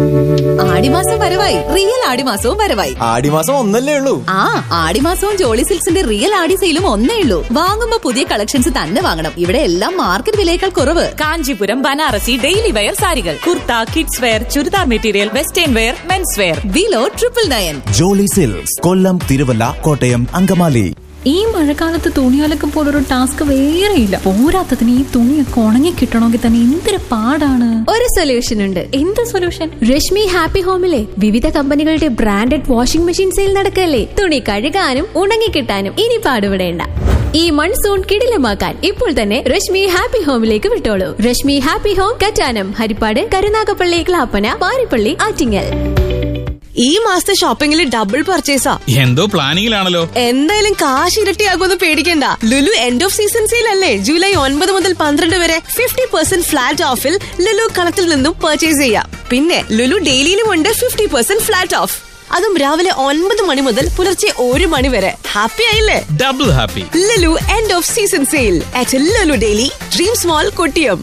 ആടിമാസം വരവായി റിയൽ ആടിമാസവും വരവായി ആടിമാസം ഒന്നല്ലേ ഉള്ളൂ ആ ആടിമാസവും ജോളി സിൽക്സിന്റെ റിയൽ ആടി സെയിലും ഒന്നേ ഉള്ളൂ വാങ്ങുമ്പോ പുതിയ കളക്ഷൻസ് തന്നെ വാങ്ങണം ഇവിടെ എല്ലാം മാർക്കറ്റ് വിലയേക്കാൾ കുറവ് കാഞ്ചീപുരം ബനാറസി ഡെയിലി വെയർ സാരികൾ kurta kids wear churidar material western wear men's wear below triple nine Jolly Silks Kollam Thiruvalla Kottayam Angamaly ഈ മഴക്കാലത്ത് തുണിയലക്കം പോലൊരു ടാസ്ക് വേറെയില്ല പോരാത്തതിന് ഈ തുണിയൊക്കെ ഉണങ്ങി കിട്ടണമെങ്കിൽ തന്നെ എന്തൊരു പാടാണ് ഒരു സൊല്യൂഷൻ ഉണ്ട് എന്ത് സൊല്യൂഷൻ രശ്മി ഹാപ്പി ഹോമിലെ വിവിധ കമ്പനികളുടെ ബ്രാൻഡഡ് വാഷിംഗ് മെഷീൻ സെയിൽ നടക്കല്ലേ തുണി കഴുകാനും ഉണങ്ങിക്കിട്ടാനും ഇനി പാടുപെടേണ്ട ഈ മൺസൂൺ കിടിലമാക്കാൻ ഇപ്പോൾ തന്നെ രശ്മി ഹാപ്പി ഹോമിലേക്ക് വിട്ടോളൂ രശ്മി ഹാപ്പി ഹോം കറ്റാനം ഹരിപ്പാട് കരുനാഗപ്പള്ളി ക്ലാപ്പന പാരിപ്പള്ളി ആറ്റിങ്ങൽ ഈ മാസത്തെ ഷോപ്പിംഗിൽ ഡബിൾ പർച്ചേസാ എന്തോ പ്ലാനിങ്ങിലാണല്ലോ എന്തായാലും കാശ് ഇരട്ടിയാകുമെന്ന് പേടിക്കണ്ട Lulu end of season sale അല്ലേ ജൂലൈ ഒൻപത് മുതൽ പന്ത്രണ്ട് വരെ ഫിഫ്റ്റി പെർസെന്റ് ഫ്ലാറ്റ് ഓഫിൽ ലുലു കളത്തിൽ നിന്നും പർച്ചേസ് ചെയ്യാം പിന്നെ ലുലു ഡെയിലിയിലും ഉണ്ട് ഫിഫ്റ്റി പെർസെന്റ് ഫ്ലാറ്റ് ഓഫ് അതും രാവിലെ ഒൻപത് മണി മുതൽ പുലർച്ചെ ഒരു മണി വരെ ഹാപ്പി ആയില്ലേ double happy Lulu end of season sale at Lulu daily dream small Kottiyam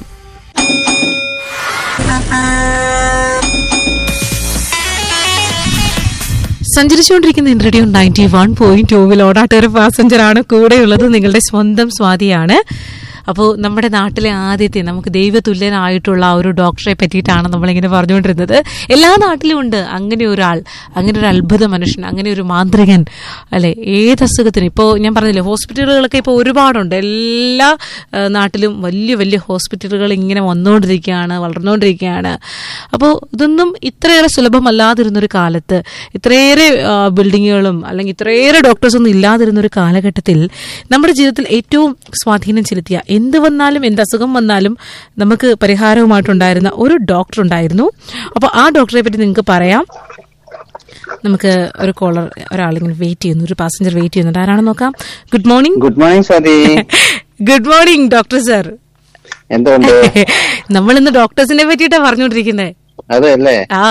സഞ്ചരിച്ചുകൊണ്ടിരിക്കുന്ന റേഡിയോ നയൻറ്റി വൺ പോയിന്റ് ടൂവിൽ ഓടാട്ടൊരു പാസഞ്ചറാണ് കൂടെയുള്ളത് നിങ്ങളുടെ സ്വന്തം സ്വാതിയാണ് അപ്പോൾ നമ്മുടെ നാട്ടിലെ ആദ്യത്തെ നമുക്ക് ദൈവതുല്യനായിട്ടുള്ള ആ ഒരു ഡോക്ടറെ പറ്റിയിട്ടാണ് നമ്മളിങ്ങനെ പറഞ്ഞുകൊണ്ടിരുന്നത് എല്ലാ നാട്ടിലും ഉണ്ട് അങ്ങനെ ഒരാൾ അങ്ങനെ ഒരു അത്ഭുത മനുഷ്യൻ അങ്ങനെ ഒരു മാന്ത്രികൻ അല്ലെ ഏത് അസുഖത്തിനും ഇപ്പോൾ ഞാൻ പറഞ്ഞില്ലേ ഹോസ്പിറ്റലുകളൊക്കെ ഇപ്പോൾ ഒരുപാടുണ്ട് എല്ലാ ആ, നാട്ടിലും വലിയ വലിയ ഹോസ്പിറ്റലുകൾ ഇങ്ങനെ വന്നുകൊണ്ടിരിക്കുകയാണ് വളർന്നുകൊണ്ടിരിക്കുകയാണ് അപ്പോൾ ഇതൊന്നും ഇത്രയേറെ സുലഭമല്ലാതിരുന്നൊരു കാലത്ത് ഇത്രയേറെ ആ, ബിൽഡിങ്ങുകളും അല്ലെങ്കിൽ ഇത്രയേറെ ഡോക്ടേഴ്സ് ഒന്നും ഇല്ലാതിരുന്നൊരു കാലഘട്ടത്തിൽ നമ്മുടെ ജീവിതത്തിൽ ഏറ്റവും സ്വാധീനം ചെലുത്തിയ എന്ത് വന്നാലും എന്ത് അസുഖം വന്നാലും നമുക്ക് പരിഹാരവുമായിട്ടുണ്ടായിരുന്ന ഒരു ഡോക്ടർ ഉണ്ടായിരുന്നു അപ്പോൾ ആ ഡോക്ടറെ പറ്റി നിങ്ങൾക്ക് പറയാം നമുക്ക് ഒരു കോളർ ഒരാളിങ്ങനെ വെയിറ്റ് ചെയ്യുന്നു ഒരു പാസഞ്ചർ വെയിറ്റ് ചെയ്യുന്നുണ്ട് ആരാണെന്ന് നോക്കാം good morning good morning Swathi good morning doctor sir എന്തുകൊണ്ട് നമ്മൾ ഇന്ന് ഡോക്ടേഴ്സിനെ പറ്റിയിട്ടാ പറഞ്ഞുകൊണ്ടിരിക്കുന്നത് അതല്ലേ ആ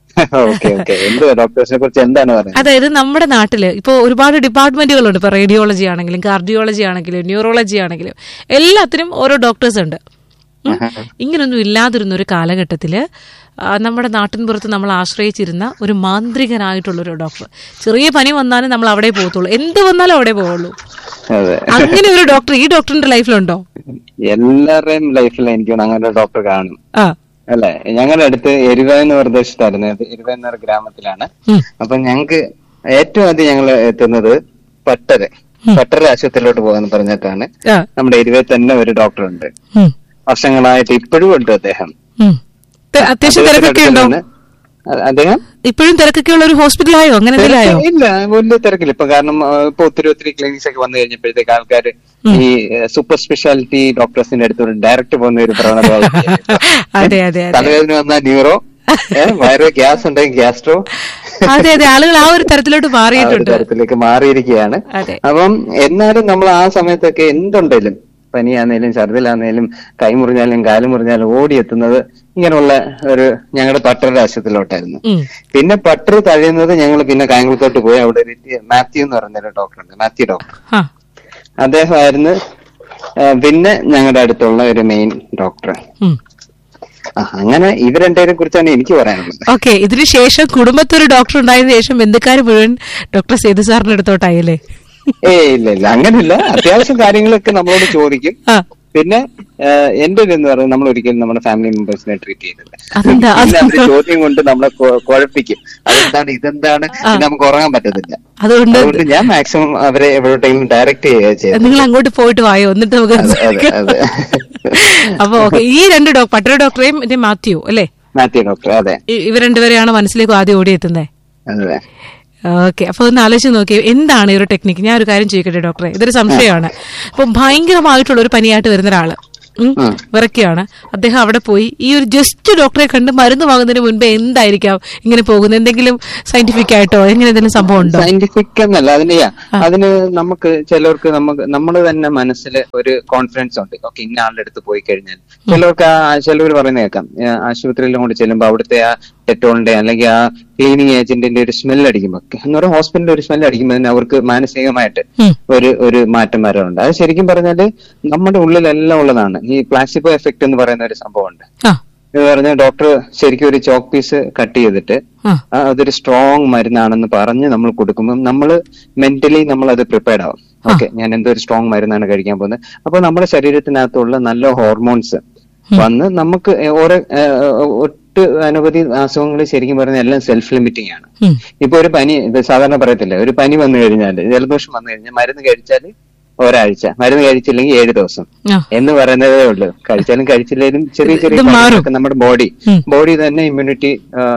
ഓക്കെ ഓക്കെ എന്തുവാ ഡോക്ടേഴ്സിനെ കുറിച്ച് എന്താണ് പറയുന്നത് അതായത് നമ്മുടെ നാട്ടില് ഇപ്പോൾ ഒരുപാട് ഡിപ്പാർട്ട്മെന്റുകളുണ്ട് ഇപ്പൊ റേഡിയോളജി ആണെങ്കിലും കാർഡിയോളജി ആണെങ്കിലും ന്യൂറോളജി ആണെങ്കിലും എല്ലാത്തിനും ഓരോ ഡോക്ടേഴ്സ് ഉണ്ട് ഉം. ഇങ്ങനൊന്നും ഇല്ലാതിരുന്ന ഒരു കാലഘട്ടത്തില് ആ, നമ്മുടെ നാട്ടിൻപുറത്ത് നമ്മൾ ആശ്രയിച്ചിരുന്ന ഒരു മാന്ത്രികനായിട്ടുള്ള ഒരു ഡോക്ടർ ചെറിയ പനി വന്നാലും നമ്മൾ അവിടെ പോകത്തുള്ളൂ എന്ത് വന്നാലും അവിടെ പോവുള്ളൂ അതെ അങ്ങനെ ഒരു ഡോക്ടർ ഈ ഡോക്ടറിന്റെ ലൈഫിലുണ്ടോ എല്ലാവരുടെയും ലൈഫിൽ എനിക്ക് തോന്നുന്നു അങ്ങനെ ഒരു ഡോക്ടർ കാണും ആ അല്ലെ ഞങ്ങളുടെ അടുത്ത് എരുവ എന്ന് പ്രദേശത്തായിരുന്നു അത് എരുവ എന്ന ഒരു ഗ്രാമത്തിലാണ് ഉം. അപ്പൊ ഞങ്ങക്ക് ഏറ്റവും ആദ്യം ഞങ്ങൾ എത്തുന്നത് പട്ടര പട്ടര ആശുപത്രിയിലോട്ട് പോകാന്ന് പറഞ്ഞിട്ടാണ് ആ നമ്മുടെ എരുവയിൽ തന്നെ ഒരു ഡോക്ടർ ഉണ്ട് ഉം. വർഷങ്ങളായിട്ട് ഇപ്പോഴും ഉണ്ട് അദ്ദേഹം ഉം. ത- അത്യാവശ്യം തിരക്കൊക്കെ ഉണ്ടോ അദ്ദേഹത്തിന്റെ അടുത്ത് നിന്ന് അ- അദ്ദേഹം ഇപ്പോഴും തിരക്കൊക്കെ ഉള്ള ഒരു ഹോസ്പിറ്റലായോ അങ്ങനെ എന്തെങ്കിലും ആയോ ഇല്ല വലിയ തിരക്കില്ല ഇപ്പൊ കാരണം ആ, ഇപ്പൊ ഒത്തിരി ഒത്തിരി ക്ലിനിക്സ് ഒക്കെ വന്നു കഴിഞ്ഞപ്പോഴത്തേക്ക് ആൾക്കാർ ഈ സൂപ്പർ സ്പെഷ്യാലിറ്റി ഡോക്ടേഴ്സിന്റെ അടുത്ത് ഡയറക്റ്റ് പോകുന്ന ഒരു പ്രവണത വളർത്തിയിട്ടുണ്ട്. അതെ അതെ അതെ തലവേദന വന്നാൽ ന്യൂറോ വയറ് ഗ്യാസ് ഉണ്ടെങ്കിൽ ഗ്യാസ്ട്രോ അതെ അതെ ആളുകൾ ആ ഒരു തരത്തിലോട്ട് ആ ഒരു മാറിയിട്ടുണ്ട് തരത്തിലേക്ക് മാറിയിരിക്കുകയാണ് അതെ. അപ്പം എന്നാലും നമ്മൾ ആ സമയത്തൊക്കെ എന്തുണ്ടെങ്കിലും പനിയാന്നേലും ഛർദിലാന്നേലും കൈ മുറിഞ്ഞാലും കാല് മുറിഞ്ഞാലും ഓടിയെത്തുന്നത് ഇങ്ങനെയുള്ള ഒരു ഞങ്ങളുടെ പട്ടരുടെ ആശുപത്രിയിലോട്ടായിരുന്നു ഉം. പിന്നെ പട്ടർ തഴയുന്നത് ഞങ്ങൾ പിന്നെ കായംകുളത്തോട്ട് പോയി അവിടെ ഒരു മാത്യു എന്ന് പറയുന്ന ഒരു ഡോക്ടർ ഉണ്ട് മാത്യു ഡോക്ടർ ആ അദ്ദേഹമായിരുന്നു ആ, പിന്നെ ഞങ്ങളുടെ അടുത്തുള്ള ഒരു മെയിൻ ഡോക്ടർ ഉം. ആ, അങ്ങനെ ഇവർ രണ്ടുപേരെ കുറിച്ചാണ് എനിക്ക് പറയാനുള്ളത് ഓക്കെ ഇതിന് ശേഷം കുടുംബത്തൊരു ഡോക്ടർ ഉണ്ടായതിനു ശേഷം ബന്ധുക്കാർ മുഴുവൻ ഡോക്ടർ സേതു സാറിന്റെ അടുത്തോട്ടായല്ലേ ഏ ഇല്ല ഇല്ല അങ്ങനെയില്ല അത്യാവശ്യം കാര്യങ്ങളൊക്കെ നമ്മളോട് ചോദിക്കും ആ പിന്നെ ആ, എന്റെ ഒരു എന്ന് പറയുന്നത് നമ്മൾ ഒരിക്കലും നമ്മുടെ ഫാമിലി മെമ്പേഴ്സിനെ ട്രീറ്റ് ചെയ്തില്ല അതെന്താ? പിന്നെ അവര് ചോദ്യം കൊണ്ട് നമ്മളെ കൊ- കുഴപ്പിക്കും അതെന്താണ് ഇതെന്താണ് പിന്നെ നമുക്ക് ഉറങ്ങാൻ പറ്റത്തില്ല അതുകൊണ്ട് അതുകൊണ്ട് ഞാൻ മാക്സിമം അവരെ എവിടോട്ടെങ്കിലും ഡയറക്ട് ചെയ്യുക ചെയ്തത് നിങ്ങൾ അങ്ങോട്ട് പോയിട്ട് വായോ എന്നിട്ട് നമുക്ക് അതെ സംസാരിക്കാം. അതെ അപ്പൊ ഓക്കെ ഈ രണ്ട് ഡോക്ടർ പട്ടര ഡോക്ടറെയും പിന്നെ മാത്യു അല്ലേ മാത്യു ഡോക്ടർ അതെ ഇ- ഇവർ രണ്ടുപേരെയാണ് മനസ്സിലേക്ക് ആദ്യം ഓടിയെത്തുന്നത് അതെ ഓക്കെ അപ്പൊ ഒന്ന് ആലോചിച്ച് നോക്കി എന്താണ് ഈ ഒരു ടെക്നിക്ക് ഞാൻ ഒരു കാര്യം ചോദിക്കട്ടെ ഡോക്ടറെ ഇതൊരു സംശയമാണ് അപ്പൊ ഭയങ്കരമായിട്ടുള്ള ഒരു പനിയായിട്ട് വരുന്ന ഒരാള് ഉം, ഉം. വിറയ്ക്കുകയാണ് അദ്ദേഹം അവിടെ പോയി ഈ ഒരു ജസ്റ്റ് ഡോക്ടറെ കണ്ട് മരുന്ന് വാങ്ങുന്നതിന് മുൻപേ എന്തായിരിക്കാം ഇങ്ങനെ പോകുന്നത് എന്തെങ്കിലും സയന്റിഫിക് ആയിട്ടോ എങ്ങനെ എന്തെങ്കിലും സംഭവം ഉണ്ടോ സയന്റിഫിക് എന്നല്ല അതിന് yeah, അതിന് നമുക്ക് ചിലർക്ക് നമുക്ക് നമ്മൾ തന്നെ മനസ്സിൽ ഒരു കോൺഫിഡൻസ് ഉണ്ട് ഓക്കെ ഇന്ന ആളുടെ അടുത്ത് പോയി കഴിഞ്ഞാൽ ചിലർക്ക് ആ ചിലവർ പറയുന്ന കേൾക്കാം ആ, ആശുപത്രിയിലും കൊണ്ട് ചെല്ലുമ്പോൾ അവിടുത്തെ ആ ഡെറ്റോളിന്റെ അല്ലെങ്കിൽ ആ ക്ലീനിങ് ഏജന്റിന്റെ ഒരു സ്മെൽ അടിക്കുമ്പോൾ എന്ന് പറയുമ്പോൾ ഹോസ്പിറ്റലിന്റെ ഒരു സ്മെൽ അടിക്കുമ്പോൾ തന്നെ അവർക്ക് മാനസികമായിട്ട് ഉം. ഒരു ഒരു മാറ്റം വരാറുണ്ട് അത് ശരിക്കും പറഞ്ഞാല് നമ്മുടെ ഉള്ളിലെല്ലാം ഉള്ളതാണ് ഈ പ്ലാസിബോ എഫക്ട് എന്ന് പറയുന്ന ഒരു സംഭവമുണ്ട് ആ ഇത് പറഞ്ഞ ഡോക്ടർ ശരിക്കും ഒരു ചോക്ക് പീസ് കട്ട് ചെയ്തിട്ട് ആ. ആ, അതൊരു സ്ട്രോങ് മരുന്നാണെന്ന് പറഞ്ഞ് നമ്മൾ കൊടുക്കുമ്പോൾ നമ്മൾ മെന്റലി നമ്മൾ അത് പ്രിപ്പയർഡ് ആവും ഓക്കെ ഞാൻ എന്തോ ഒരു സ്ട്രോങ് മരുന്നാണ് കഴിക്കാൻ പോകുന്നത് അപ്പൊ നമ്മുടെ ശരീരത്തിനകത്തുള്ള നല്ല ഹോർമോൺസ് വന്ന് നമുക്ക് ഓരോ ഏ, ഒട്ട് അനവധി അസുഖങ്ങൾ ശരിക്കും പറഞ്ഞാൽ എല്ലാം സെൽഫ് ലിമിറ്റിംഗ് ആണ് ഉം. ഇപ്പൊ ഒരു പനി ഇത് സാധാരണ പറയത്തില്ല ഒരു പനി വന്നു കഴിഞ്ഞാൽ ജലദോഷം വന്നു കഴിഞ്ഞാൽ മരുന്ന് കഴിച്ചാൽ ഒരാഴ്ച മരുന്ന് കഴിച്ചില്ലെങ്കിൽ ഏഴ് ദിവസം ആ. എന്ന് പറയുന്നതേ ഉള്ളൂ കഴിച്ചാലും കഴിച്ചില്ലെങ്കിലും ചെറിയ ചെറിയ ഇത് മാറും. കാര്യങ്ങളൊക്കെ നമ്മുടെ ബോഡി ഉം. ബോഡി തന്നെ ഇമ്മ്യൂണിറ്റി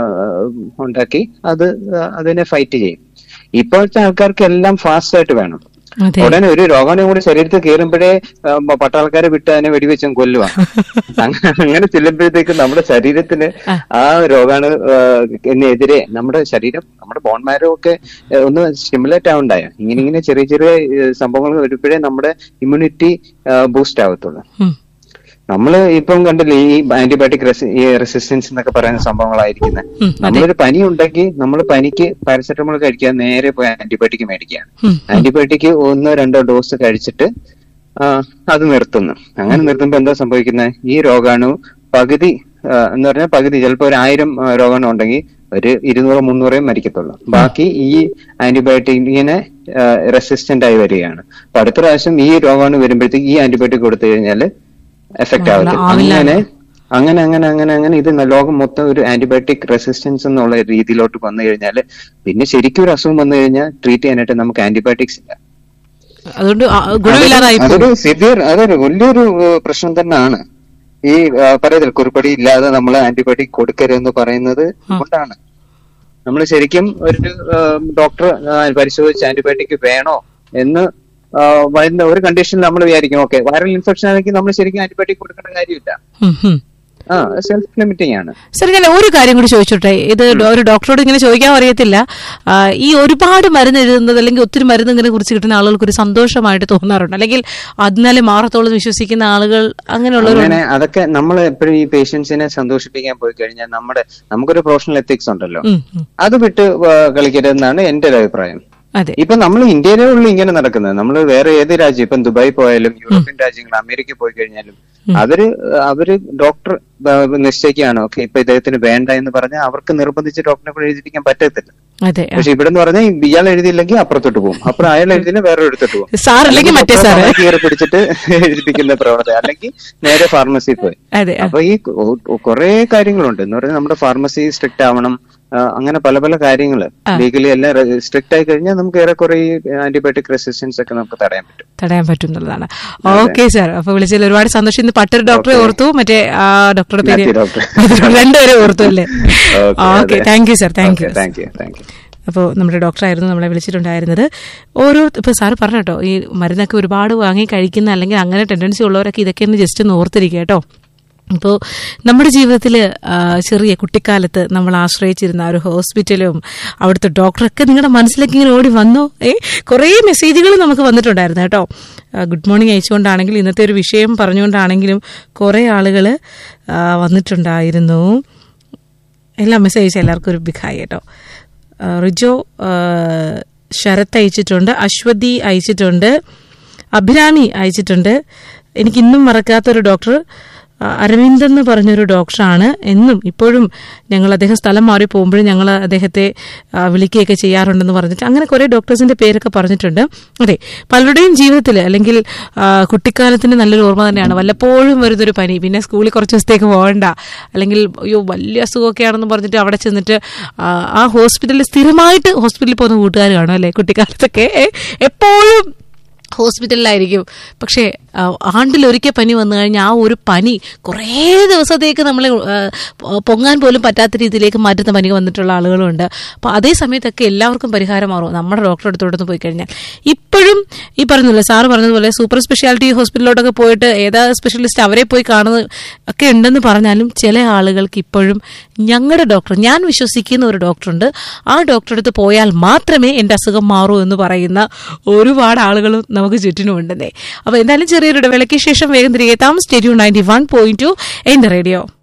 ഉണ്ടാക്കി അത് ആ, അതിനെ ഫൈറ്റ് ചെയ്യും ഇപ്പോഴത്തെ ആൾക്കാർക്ക് എല്ലാം ഫാസ്റ്റ് ആയിട്ട് വേണം അതെ ഉടനെ ഒരു രോഗാണു കൂടി ശരീരത്തിൽ കയറുമ്പോഴേ ആ, പ- പട്ടാൾക്കാരെ വിട്ട് അതിനെ വെടിവെച്ചും കൊല്ലുക അങ്ങ- അങ്ങനെ ചെല്ലുമ്പോഴത്തേക്ക് നമ്മുടെ ശരീരത്തിന് ആ രോഗാണു ആ, എതിരെ നമ്മുടെ ശരീരം നമ്മുടെ ബോൺമാരും ഒക്കെ ആ, ഒന്ന് സ്റ്റിമുലേറ്റ് ആവണ്ടായോ ഇങ്ങനെ ഇങ്ങനെ ചെറിയ ചെറിയ ഏ, സംഭവങ്ങൾ വരുമ്പോഴേ നമ്മുടെ ഇമ്മ്യൂണിറ്റി ബൂസ്റ്റ് ആവത്തുള്ളൂ ഉം. നമ്മള് ഇപ്പം കണ്ടില്ലേ ഈ ആന്റിബയോട്ടിക് റെസിസ്റ്റൻസ് എന്നൊക്കെ പറയുന്ന സംഭവങ്ങളായിരിക്കുന്നത് ഉം, അതെ. നമ്മളൊരു പനി ഉണ്ടെങ്കിൽ നമ്മൾ പനിക്ക് പാരസെറ്റമോൾ കഴിക്കാൻ നേരെ പോയി ആന്റിബയോട്ടിക് മേടിക്കുകയാണ് ഉം. ആന്റിബയോട്ടിക് ഒന്നോ രണ്ടോ ഡോസ് കഴിച്ചിട്ട് ആ, അത് നിർത്തുന്നു അങ്ങനെ നിർത്തുമ്പോൾ എന്താ സംഭവിക്കുന്നത് ഈ രോഗാണു പകുതി ആ, എന്ന് പറഞ്ഞാൽ പകുതി ചിലപ്പോൾ ഒരു ആയിരം ആ, രോഗാണു ഉണ്ടെങ്കിൽ ഒരു ഇരുന്നൂറ് മുന്നൂറേ മരിക്കത്തുള്ളൂ ബാക്കി ഈ ആന്റിബയോട്ടിക്കിനെ റെസിസ്റ്റന്റ് ആയി വരികയാണ് അപ്പൊ അടുത്ത പ്രാവശ്യം ഈ രോഗാണു വരുമ്പോഴത്തേക്ക് ഈ ആന്റിബയോട്ടിക് കൊടുത്തു കഴിഞ്ഞാൽ എഫക്ട് ആവത്തില്ല ആവില്ല. അങ്ങനെ അങ്ങനെ അങ്ങനെ അങ്ങനെ അങ്ങനെ ഇത് ന- ലോകം മൊത്തം ഒരു ആന്റിബയോട്ടിക് റെസിസ്റ്റൻസ് എന്നുള്ള രീതിയിലോട്ട് വന്നു കഴിഞ്ഞാൽ പിന്നെ ശരിക്കും ഒരു അസുഖം വന്നു കഴിഞ്ഞാൽ ട്രീറ്റ് ചെയ്യാനായിട്ട് നമുക്ക് ആന്റിബയോട്ടിക്സ് ഇല്ല അതുകൊണ്ട് ആ, ഗുണമില്ലാതായി അതൊരു- പോകും അതൊരു സിവിയർ അതൊരു വലിയൊരു ഏഹ്, പ്രശ്നം തന്നെയാണ് ഈ ആ, പറയത്തില്ല കുറിപ്പടി ഇല്ലാതെ നമ്മൾ ആന്റിബയോട്ടിക് കൊടുക്കരുതെന്ന് പറയുന്നത് കൊണ്ടാണ് നമ്മൾ ശരിക്കും ഒരു ഡോക്ടർ പരിശോധിച്ച് ആന്റിബയോട്ടിക് വേണോ എന്ന് ആ, വരുന്ന ഒരു കണ്ടീഷനിൽ നമ്മൾ വിചാരിക്കും ഓക്കെ വൈറൽ ഇൻഫെക്ഷൻ ആണെങ്കിൽ നമ്മൾ ശരിക്കും ആന്റിബയോട്ടിക് കൊടുക്കേണ്ട കാര്യമില്ല ഉം, ഉം. ആ സെൽഫ് ലിമിറ്റിംഗ് ആണ് ശരി ഞാൻ ഒരു കാര്യം കൂടി ചോദിച്ചോട്ടെ ഇത് ഒരു ഡോക്ടറോട് ഇങ്ങനെ ചോദിക്കാൻ അറിയത്തില്ല ആ, ഈ ഒരുപാട് മരുന്ന് എഴുതുന്നത് അല്ലെങ്കിൽ ഒത്തിരി മരുന്ന് ഇങ്ങനെ കുറിച്ച് കിട്ടുന്ന ആളുകൾക്ക് ഒരു സന്തോഷമായിട്ട് തോന്നാറുണ്ട് അല്ലെങ്കിൽ അതിനാലേ മാറത്തോളം വിശ്വസിക്കുന്ന ആളുകൾ അങ്ങനെയുള്ളവരുണ്ട് അങ്ങനെ അതൊക്കെ നമ്മൾ എപ്പോഴും ഈ പേഷ്യൻസിനെ സന്തോഷിപ്പിക്കാൻ പോയി കഴിഞ്ഞാൽ നമ്മുടെ നമുക്കൊരു പ്രൊഫഷണൽ എത്തിക്സ് ഉണ്ടല്ലോ ഉം, ഉം. അത് വിട്ട് ആ, കളിക്കരുതെന്നാണ് എന്റെ ഒരു അഭിപ്രായം അതെ ഇപ്പൊ നമ്മൾ ഇന്ത്യയിലേ ഉള്ളൂ ഇങ്ങനെ നടക്കുന്നത് നമ്മൾ വേറെ ഏത് രാജ്യം ഇപ്പം ദുബായ് പോയാലും യൂറോപ്യൻ രാജ്യങ്ങൾ അമേരിക്ക പോയി കഴിഞ്ഞാലും അവര് അവര് ഡോക്ടർ നിശ്ചയിക്കുകയാണ് ഓക്കെ ഇപ്പൊ ഇദ്ദേഹത്തിന് വേണ്ട എന്ന് പറഞ്ഞാൽ അവർക്ക് നിർബന്ധിച്ച് ഡോക്ടറെ കൂടെ എഴുതിപ്പിക്കാൻ പറ്റത്തില്ല അതെ ആ. പക്ഷെ ഇവിടെ എന്ന് പറഞ്ഞാൽ ഇയാൾ എഴുതിയില്ലെങ്കിൽ അപ്പുറത്തോട്ട് പോകും അപ്പുറം അയാൾ എഴുതിയില്ല വേറെ എടുത്തിട്ട് പോകും സാർ അല്ലെങ്കിൽ മറ്റേ സാറ് കീറി പിടിച്ചിട്ട് എഴുതിപ്പിക്കുന്ന പ്രവണത അല്ലെങ്കിൽ നേരെ ഫാർമസി പോയി അതെ ആ. അപ്പൊ ഈ കുറെ കാര്യങ്ങളുണ്ട് എന്ന് പറഞ്ഞാൽ നമ്മുടെ ഫാർമസി സ്ട്രിക്റ്റ് ആവണം ആ, അങ്ങനെ പല പല കാര്യങ്ങള് ലീഗലി എല്ലാം സ്ട്രിക്റ്റ് ആയി കഴിഞ്ഞാൽ നമുക്ക് ഏറെക്കുറെ ഈ ആന്റിബയോട്ടിക് റെസിസ്റ്റൻസ് ഒക്കെ നമുക്ക് തടയാൻ പറ്റും തടയാൻ പറ്റുന്നതാണ് ഓക്കെ സാർ അപ്പൊ വിളിച്ചതിൽ ഒരുപാട് സന്തോഷം ഇന്ന് പട്ടൊരു ഡോക്ടറെ ഓർത്തു മറ്റേ ആ ഡോക്ടറുടെ പേര് മാത്യു ഡോക്ടർ. രണ്ടുപേരെ ഓർത്തു അല്ലേ okay thank you sir thank you thank you thank you അപ്പോൾ നമ്മുടെ ഡോക്ടറായിരുന്നു നമ്മളെ വിളിച്ചിട്ടുണ്ടായിരുന്നത് ഓരോ ഇപ്പോൾ സാറ് പറഞ്ഞു കേട്ടോ ഈ മരുന്നൊക്കെ ഒരുപാട് വാങ്ങി കഴിക്കുന്ന അല്ലെങ്കിൽ അങ്ങനെ ടെൻഡൻസി ഉള്ളവരൊക്കെ ഇതൊക്കെ ഒന്ന് ജസ്റ്റ് ഒന്ന് ഓർത്തിരിക്കുക കേട്ടോ ഇപ്പോൾ നമ്മുടെ ജീവിതത്തിൽ ചെറിയ കുട്ടിക്കാലത്ത് നമ്മൾ ആശ്രയിച്ചിരുന്ന ആ ഒരു ഹോസ്പിറ്റലും അവിടുത്തെ ഡോക്ടറൊക്കെ നിങ്ങളുടെ മനസ്സിലേക്ക് ഇങ്ങനെ ഓടി വന്നോ ഏ കുറേ മെസ്സേജുകൾ നമുക്ക് വന്നിട്ടുണ്ടായിരുന്നു കേട്ടോ ഗുഡ് മോർണിംഗ് അയച്ചുകൊണ്ടാണെങ്കിലും ഇന്നത്തെ ഒരു വിഷയം പറഞ്ഞുകൊണ്ടാണെങ്കിലും കുറേ ആളുകൾ വന്നിട്ടുണ്ടായിരുന്നു എല്ലാം മെസ്സേജ് അയച്ച എല്ലാവർക്കും ഒരു ബിഗ് ഹായ് കേട്ടോ ആ, റിജോ ആ, ശരത്ത് അയച്ചിട്ടുണ്ട് അശ്വതി അയച്ചിട്ടുണ്ട് അഭിരാമി അയച്ചിട്ടുണ്ട് എനിക്ക് ഇന്നും മറക്കാത്തൊരു ഡോക്ടർ ആ, അരവിന്ദ് എന്ന് പറഞ്ഞൊരു ഡോക്ടറാണ് എന്നും ഇപ്പോഴും ഞങ്ങൾ അദ്ദേഹം സ്ഥലം മാറി പോകുമ്പോഴും ഞങ്ങൾ അദ്ദേഹത്തെ ആ, വിളിക്കുകയൊക്കെ ചെയ്യാറുണ്ടെന്ന് പറഞ്ഞിട്ട് അങ്ങനെ കുറേ ഡോക്ടേഴ്സിന്റെ പേരൊക്കെ പറഞ്ഞിട്ടുണ്ട് അതെ പലരുടെയും ജീവിതത്തിൽ അല്ലെങ്കിൽ ആ, കുട്ടിക്കാലത്തിന് നല്ലൊരു ഓർമ്മ തന്നെയാണ് വല്ലപ്പോഴും വരുന്നൊരു പനി പിന്നെ സ്കൂളിൽ കുറച്ച് ദിവസത്തേക്ക് പോകണ്ട അല്ലെങ്കിൽ അയ്യോ വലിയ അസുഖമൊക്കെയാണെന്ന് പറഞ്ഞിട്ട് അവിടെ ചെന്നിട്ട് ആ, ആ ഹോസ്പിറ്റലിൽ സ്ഥിരമായിട്ട് ഹോസ്പിറ്റലിൽ പോകുന്ന കൂട്ടുകാർ കാണും അല്ലേ കുട്ടിക്കാലത്തൊക്കെ ഏ, എപ്പോഴും ഹോസ്പിറ്റലിലായിരിക്കും പക്ഷേ ആ, ആണ്ടിലൊരിക്കൽ പനി വന്നു കഴിഞ്ഞാൽ ആ ഒരു പനി കുറേ ദിവസത്തേക്ക് നമ്മളെ ആ, പൊങ്ങാൻ പോലും പറ്റാത്ത രീതിയിലേക്ക് മാറ്റുന്ന പനി വന്നിട്ടുള്ള ആളുകളുണ്ട് അപ്പോൾ അതേ സമയത്തൊക്കെ എല്ലാവർക്കും പരിഹാരമാറും നമ്മുടെ ഡോക്ടറെ അടുത്തോട്ടൊന്ന് പോയി കഴിഞ്ഞാൽ ഇപ്പോഴും ഈ പറഞ്ഞില്ലേ സാറ് പറഞ്ഞതുപോലെ സൂപ്പർ സ്പെഷ്യാലിറ്റി ഹോസ്പിറ്റലിലോട്ടൊക്കെ പോയിട്ട് ഏതാ സ്പെഷ്യലിസ്റ്റ് അവരെ പോയി കാണുന്നത് ഒക്കെ ഉണ്ടെന്ന് പറഞ്ഞാലും ചില ആളുകൾക്ക് ഇപ്പോഴും ഞങ്ങളുടെ ഡോക്ടർ ഞാൻ വിശ്വസിക്കുന്ന ഒരു ഡോക്ടറുണ്ട് ആ ഡോക്ടറെ അടുത്ത് പോയാൽ മാത്രമേ എൻ്റെ അസുഖം മാറൂ എന്ന് പറയുന്ന ഒരുപാട് ആളുകളും നമുക്ക് ചുറ്റിനും ഉണ്ടെന്നേ അപ്പോൾ എന്തായാലും ചെറിയൊരു ഇടവേളയ്ക്ക് ശേഷം വേഗം തിരികെ എത്താം സ്റ്റേഡിയോ നയൻറ്റി വൺ പോയിന്റ് ടു എൻ്റെ റേഡിയോ